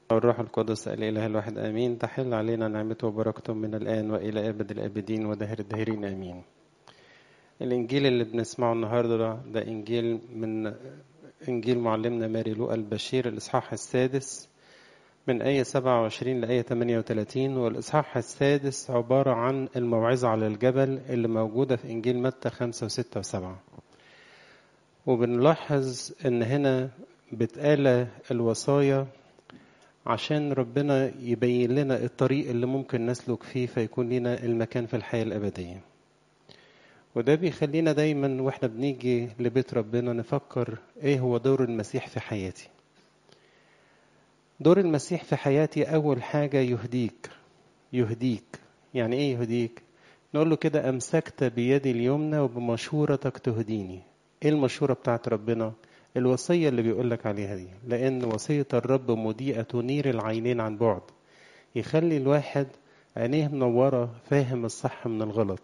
والروح القدس الإله الواحد آمين تحل علينا نعمته وبركته من الآن وإلى أبد الآبدين ودهر الداهرين آمين الإنجيل اللي بنسمعه النهاردة ده, ده إنجيل من إنجيل معلمنا ماري لوقا البشير الإصحاح السادس من آية 27 لآية 38 والإصحاح السادس عبارة عن الموعظة على الجبل اللي موجودة في إنجيل متى 5 و6 و7 وبنلاحظ إن هنا بتقال الوصايا عشان ربنا يبين لنا الطريق اللي ممكن نسلك فيه فيكون لنا المكان في الحياة الأبدية وده بيخلينا دايما واحنا بنيجي لبيت ربنا نفكر ايه هو دور المسيح في حياتي دور المسيح في حياتي أول حاجة يهديك يهديك يعني ايه يهديك نقول له كده أمسكت بيدي اليمنى وبمشورتك تهديني ايه المشورة بتاعت ربنا الوصية اللي بيقولك عليها دي لأن وصية الرب مضيئة تنير العينين عن بعد يخلي الواحد عينيه منورة فاهم الصح من الغلط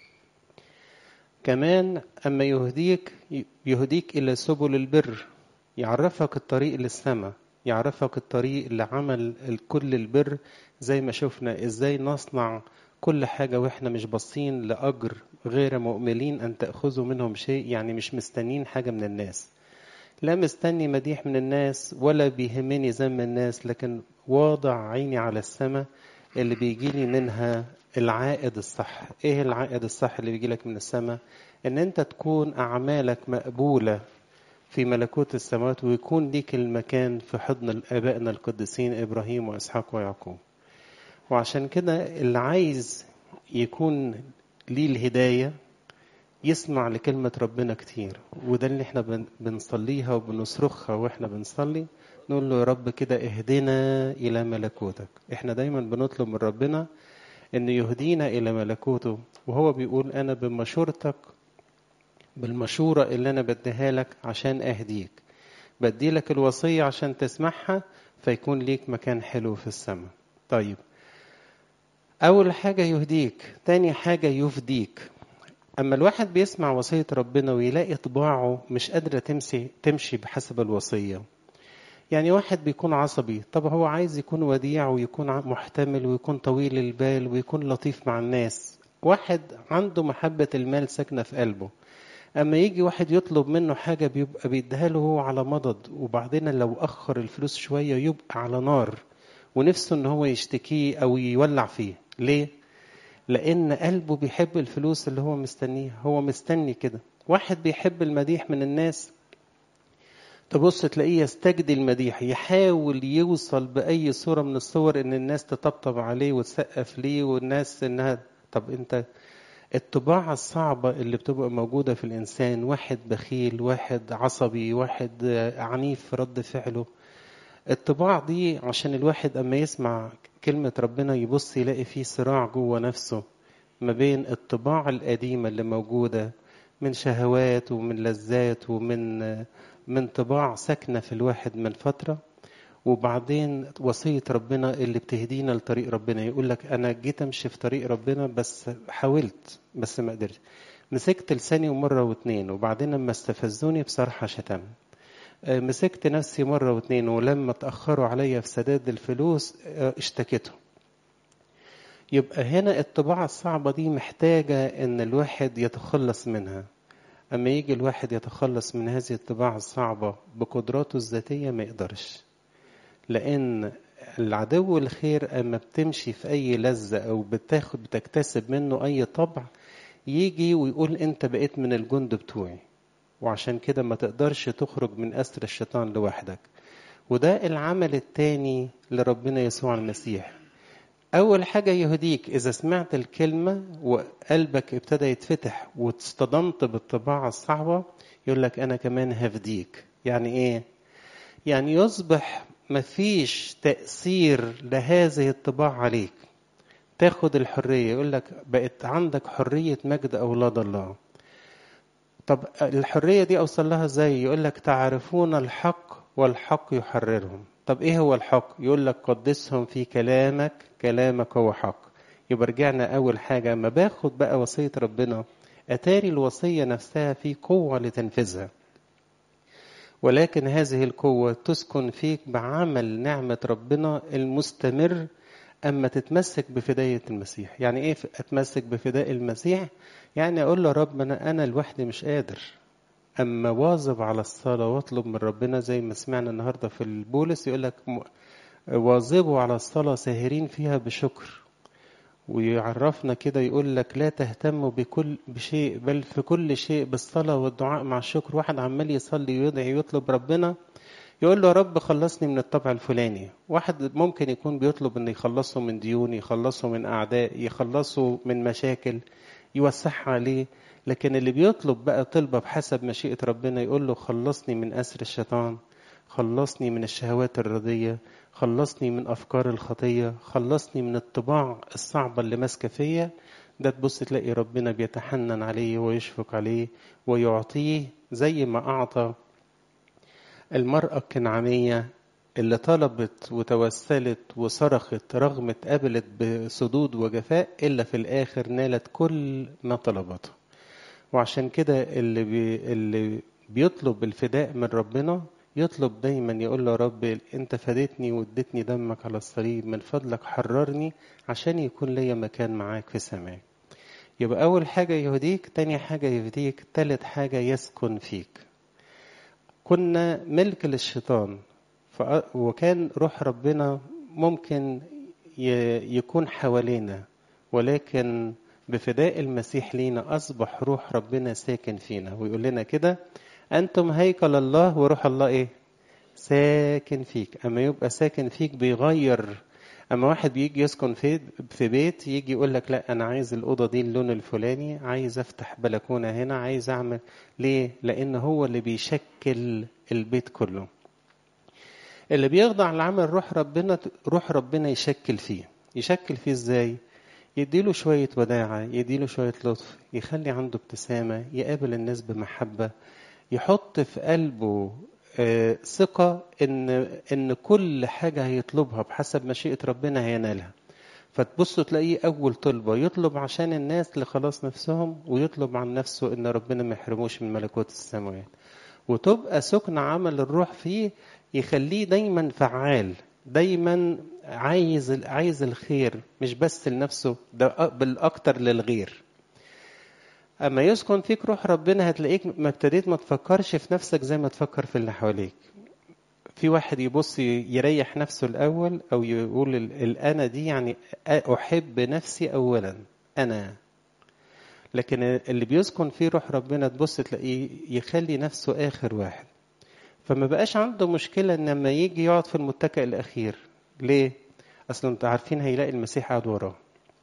كمان أما يهديك يهديك إلى سبل البر يعرفك الطريق للسماء يعرفك الطريق لعمل كل البر زي ما شفنا ازاي نصنع كل حاجة واحنا مش باصين لأجر غير مؤملين أن تأخذوا منهم شيء يعني مش مستنين حاجة من الناس لا مستني مديح من الناس ولا بيهمني ذم الناس لكن واضع عيني على السماء اللي بيجيلي منها العائد الصح ايه العائد الصح اللي بيجيلك من السماء ان انت تكون اعمالك مقبولة في ملكوت السماوات ويكون ليك المكان في حضن ابائنا القديسين ابراهيم واسحاق ويعقوب وعشان كده اللي عايز يكون ليه الهدايه يسمع لكلمة ربنا كتير وده اللي احنا بنصليها وبنصرخها واحنا بنصلي نقول له يا رب كده اهدنا إلى ملكوتك احنا دايما بنطلب من ربنا انه يهدينا إلى ملكوته وهو بيقول أنا بمشورتك بالمشورة اللي أنا بديها لك عشان أهديك بدي لك الوصية عشان تسمعها فيكون ليك مكان حلو في السماء طيب أول حاجة يهديك تاني حاجة يفديك أما الواحد بيسمع وصية ربنا ويلاقي طباعه مش قادرة تمشي تمشي بحسب الوصية يعني واحد بيكون عصبي طب هو عايز يكون وديع ويكون محتمل ويكون طويل البال ويكون لطيف مع الناس واحد عنده محبة المال ساكنة في قلبه أما يجي واحد يطلب منه حاجة بيبقى بيديها له هو على مضض وبعدين لو أخر الفلوس شوية يبقى على نار ونفسه إن هو يشتكيه أو يولع فيه ليه؟ لأن قلبه بيحب الفلوس اللي هو مستنيها هو مستني كده واحد بيحب المديح من الناس تبص تلاقيه يستجدي المديح يحاول يوصل بأي صورة من الصور إن الناس تطبطب عليه وتسقف ليه والناس إنها طب أنت الطباع الصعبة اللي بتبقى موجودة في الإنسان واحد بخيل واحد عصبي واحد عنيف في رد فعله الطباع دي عشان الواحد أما يسمع كلمة ربنا يبص يلاقي فيه صراع جوه نفسه ما بين الطباع القديمة اللي موجودة من شهوات ومن لذات ومن من طباع ساكنة في الواحد من فترة وبعدين وصية ربنا اللي بتهدينا لطريق ربنا يقول لك أنا جيت أمشي في طريق ربنا بس حاولت بس ما قدرت مسكت لساني مرة واتنين وبعدين لما استفزوني بصراحة شتم مسكت نفسي مرة واتنين ولما تأخروا عليا في سداد الفلوس اشتكيتهم يبقى هنا الطباعة الصعبة دي محتاجة ان الواحد يتخلص منها اما يجي الواحد يتخلص من هذه الطباعة الصعبة بقدراته الذاتية ما يقدرش لان العدو الخير اما بتمشي في اي لذة او بتاخد بتكتسب منه اي طبع يجي ويقول انت بقيت من الجند بتوعي وعشان كده ما تقدرش تخرج من أسر الشيطان لوحدك وده العمل التاني لربنا يسوع المسيح أول حاجة يهديك إذا سمعت الكلمة وقلبك ابتدى يتفتح واصطدمت بالطباعة الصعبة يقول لك أنا كمان هفديك يعني إيه؟ يعني يصبح مفيش تأثير لهذه الطباع عليك تاخد الحرية يقول لك بقت عندك حرية مجد أولاد الله طب الحرية دي أوصل لها ازاي؟ يقول لك تعرفون الحق والحق يحررهم. طب إيه هو الحق؟ يقول لك قدسهم في كلامك كلامك هو حق. يبقى رجعنا أول حاجة ما باخد بقى وصية ربنا أتاري الوصية نفسها في قوة لتنفيذها. ولكن هذه القوة تسكن فيك بعمل نعمة ربنا المستمر أما تتمسك بفداية المسيح يعني إيه أتمسك بفداء المسيح يعني أقول له رب أنا, أنا لوحدي مش قادر أما واظب على الصلاة واطلب من ربنا زي ما سمعنا النهاردة في البولس يقول لك واظبوا على الصلاة ساهرين فيها بشكر ويعرفنا كده يقول لك لا تهتموا بكل بشيء بل في كل شيء بالصلاة والدعاء مع الشكر واحد عمال يصلي ويدعي ويطلب ربنا يقول له يا رب خلصني من الطبع الفلاني واحد ممكن يكون بيطلب ان يخلصه من ديون يخلصه من اعداء يخلصه من مشاكل يوسعها عليه لكن اللي بيطلب بقى طلبة بحسب مشيئة ربنا يقول له خلصني من أسر الشيطان خلصني من الشهوات الرضية خلصني من أفكار الخطية خلصني من الطباع الصعبة اللي ماسكة فيا ده تبص تلاقي ربنا بيتحنن عليه ويشفق عليه ويعطيه زي ما أعطى المرأة الكنعانية اللي طلبت وتوسلت وصرخت رغم اتقبلت بصدود وجفاء إلا في الآخر نالت كل ما طلبته وعشان كده اللي, بي اللي بيطلب الفداء من ربنا يطلب دايما يقول له رب انت فديتني واديتني دمك على الصليب من فضلك حررني عشان يكون ليا مكان معاك في سماك يبقى اول حاجه يهديك تاني حاجه يهديك تالت حاجه يسكن فيك كنا ملك للشيطان وكان روح ربنا ممكن يكون حوالينا ولكن بفداء المسيح لينا أصبح روح ربنا ساكن فينا ويقول لنا كده أنتم هيكل الله وروح الله إيه ساكن فيك أما يبقى ساكن فيك بيغير أما واحد بيجي يسكن في في بيت يجي يقول لك لا أنا عايز الأوضة دي اللون الفلاني عايز أفتح بلكونة هنا عايز أعمل ليه؟ لأن هو اللي بيشكل البيت كله اللي بيخضع لعمل روح ربنا روح ربنا يشكل فيه يشكل فيه ازاي يديله شوية وداعة يديله شوية لطف يخلي عنده ابتسامة يقابل الناس بمحبة يحط في قلبه ثقة إن إن كل حاجة هيطلبها بحسب مشيئة ربنا هينالها فتبصوا تلاقيه أول طلبة يطلب عشان الناس لخلاص نفسهم ويطلب عن نفسه إن ربنا ما يحرموش من ملكوت السماوات وتبقى سكن عمل الروح فيه يخليه دايما فعال دايما عايز عايز الخير مش بس لنفسه ده بالاكتر للغير اما يسكن فيك روح ربنا هتلاقيك ما ابتديت ما تفكرش في نفسك زي ما تفكر في اللي حواليك في واحد يبص يريح نفسه الاول او يقول الانا دي يعني احب نفسي اولا انا لكن اللي بيسكن فيه روح ربنا تبص تلاقيه يخلي نفسه اخر واحد فما بقاش عنده مشكلة ان لما يجي يقعد في المتكئ الاخير ليه اصلا انتوا عارفين هيلاقي المسيح قاعد وراه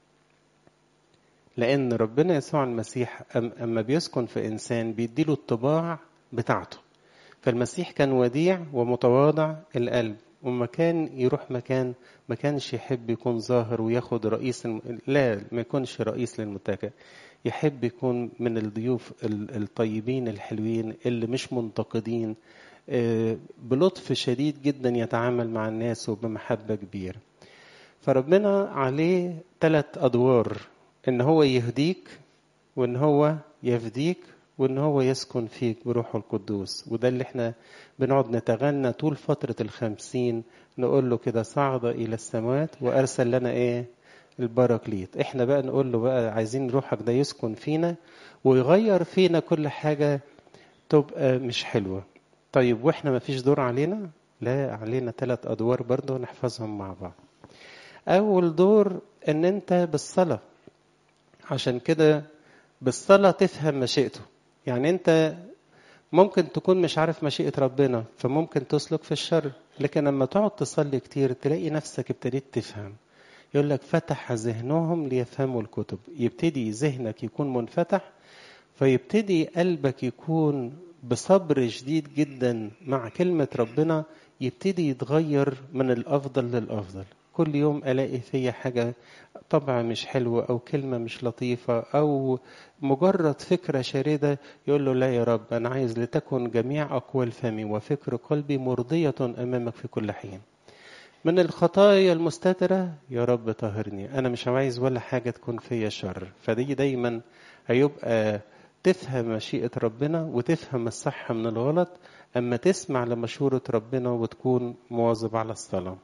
لان ربنا يسوع المسيح اما بيسكن في انسان بيديله الطباع بتاعته فالمسيح كان وديع ومتواضع القلب وما كان يروح مكان ما كانش يحب يكون ظاهر وياخد رئيس الم... لا ما يكونش رئيس للمتكئ يحب يكون من الضيوف الطيبين الحلوين اللي مش منتقدين بلطف شديد جدا يتعامل مع الناس وبمحبة كبيرة فربنا عليه ثلاث أدوار إن هو يهديك وإن هو يفديك وإن هو يسكن فيك بروحه القدوس وده اللي احنا بنقعد نتغنى طول فترة الخمسين نقول له كده صعد إلى السماوات وأرسل لنا إيه البراكليت احنا بقى نقول له بقى عايزين روحك ده يسكن فينا ويغير فينا كل حاجة تبقى مش حلوة طيب واحنا ما فيش دور علينا لا علينا ثلاث ادوار برضه نحفظهم مع بعض اول دور ان انت بالصلاه عشان كده بالصلاه تفهم مشيئته يعني انت ممكن تكون مش عارف مشيئه ربنا فممكن تسلك في الشر لكن لما تقعد تصلي كتير تلاقي نفسك ابتديت تفهم يقول لك فتح ذهنهم ليفهموا الكتب يبتدي ذهنك يكون منفتح فيبتدي قلبك يكون بصبر شديد جدا مع كلمة ربنا يبتدي يتغير من الأفضل للأفضل كل يوم ألاقي فيا حاجة طبع مش حلوة أو كلمة مش لطيفة أو مجرد فكرة شاردة يقول له لا يا رب أنا عايز لتكن جميع أقوال فمي وفكر قلبي مرضية أمامك في كل حين من الخطايا المستترة يا رب طهرني أنا مش عايز ولا حاجة تكون فيا شر فدي دايما هيبقى تفهم مشيئة ربنا وتفهم الصح من الغلط أما تسمع لمشورة ربنا وتكون مواظب على الصلاة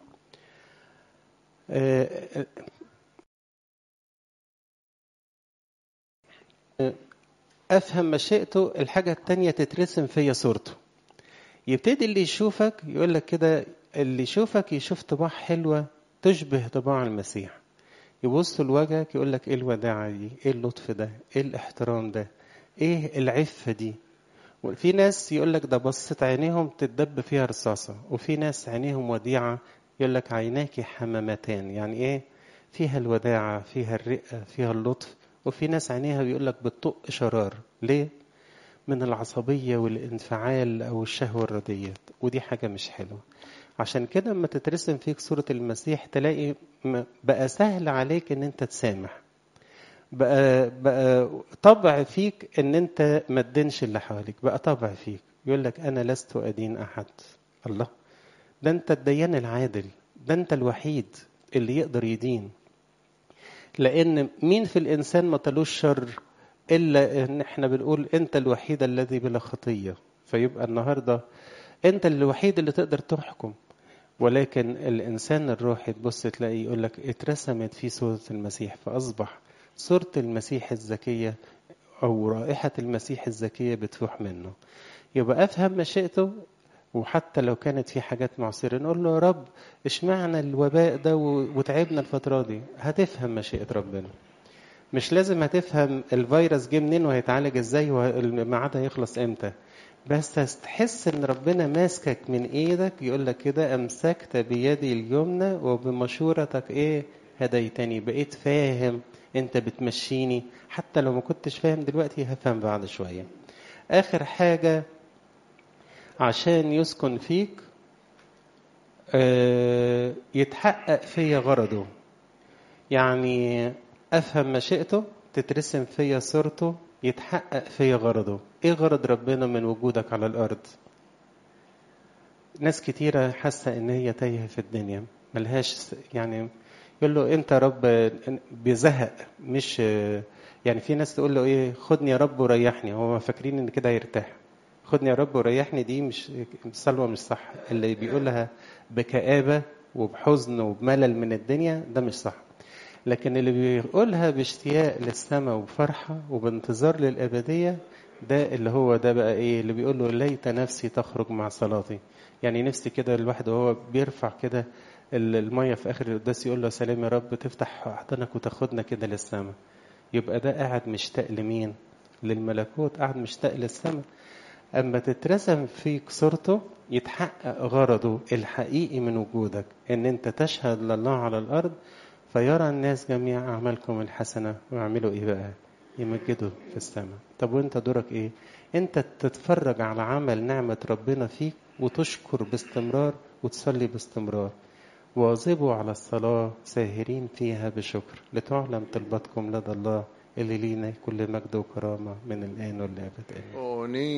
أفهم مشيئته الحاجة التانية تترسم فيا صورته يبتدي اللي يشوفك يقول لك كده اللي يشوفك يشوف طباع حلوة تشبه طباع المسيح يبص لوجهك يقول لك ايه الوداعة دي ايه اللطف ده ايه الاحترام ده ايه العفة دي وفي ناس يقول لك ده بصت عينيهم تتدب فيها رصاصة وفي ناس عينيهم وديعة يقول لك عيناك حمامتان يعني ايه فيها الوداعة فيها الرقة فيها اللطف وفي ناس عينيها بيقول لك بتطق شرار ليه من العصبية والانفعال أو الشهوة الردية ودي حاجة مش حلوة عشان كده لما تترسم فيك صورة المسيح تلاقي بقى سهل عليك ان انت تسامح بقى, بقى طبع فيك ان انت ما تدينش اللي حواليك بقى طبع فيك يقول لك انا لست ادين احد الله ده انت الديان العادل ده انت الوحيد اللي يقدر يدين لان مين في الانسان ما تلوش شر الا ان احنا بنقول انت الوحيد الذي بلا خطيه فيبقى النهارده انت الوحيد اللي تقدر تحكم ولكن الانسان الروحي تبص تلاقي يقول لك اترسمت في صوره المسيح فاصبح صوره المسيح الذكيه او رائحه المسيح الذكيه بتفوح منه يبقى افهم مشيئته وحتى لو كانت في حاجات معصرة نقول له يا رب اشمعنى الوباء ده وتعبنا الفترة دي هتفهم مشيئة ربنا مش لازم هتفهم الفيروس جه منين وهيتعالج ازاي والميعاد هيخلص امتى بس تحس ان ربنا ماسكك من ايدك يقول لك كده امسكت بيدي اليمنى وبمشورتك ايه هديتني بقيت فاهم انت بتمشيني حتى لو ما كنتش فاهم دلوقتي هفهم بعد شويه اخر حاجه عشان يسكن فيك آه يتحقق فيا غرضه يعني افهم مشيئته تترسم فيا صورته يتحقق فيا غرضه ايه غرض ربنا من وجودك على الارض ناس كتيرة حاسة ان هي تايهة في الدنيا ملهاش يعني يقول له انت رب بيزهق مش يعني في ناس تقول له ايه خدني يا رب وريحني هو فاكرين ان كده هيرتاح خدني يا رب وريحني دي مش صلوة مش صح اللي بيقولها بكآبة وبحزن وبملل من الدنيا ده مش صح لكن اللي بيقولها باشتياق للسماء وبفرحة وبانتظار للأبدية ده اللي هو ده بقى ايه اللي بيقول له ليت نفسي تخرج مع صلاتي يعني نفسي كده الواحد وهو بيرفع كده المية في آخر القداس يقول له سلام يا رب تفتح أحضانك وتاخدنا كده للسماء يبقى ده قاعد مشتاق لمين للملكوت قاعد مشتاق للسماء أما تترسم فيك صورته يتحقق غرضه الحقيقي من وجودك إن أنت تشهد لله على الأرض فيرى الناس جميع أعمالكم الحسنة ويعملوا إيه بقى؟ يمجدوا في السماء طب وانت دورك ايه انت تتفرج على عمل نعمة ربنا فيك وتشكر باستمرار وتصلي باستمرار واظبوا على الصلاة ساهرين فيها بشكر لتعلم طلبتكم لدى الله اللي لينا كل مجد وكرامة من الآن والأبد آمين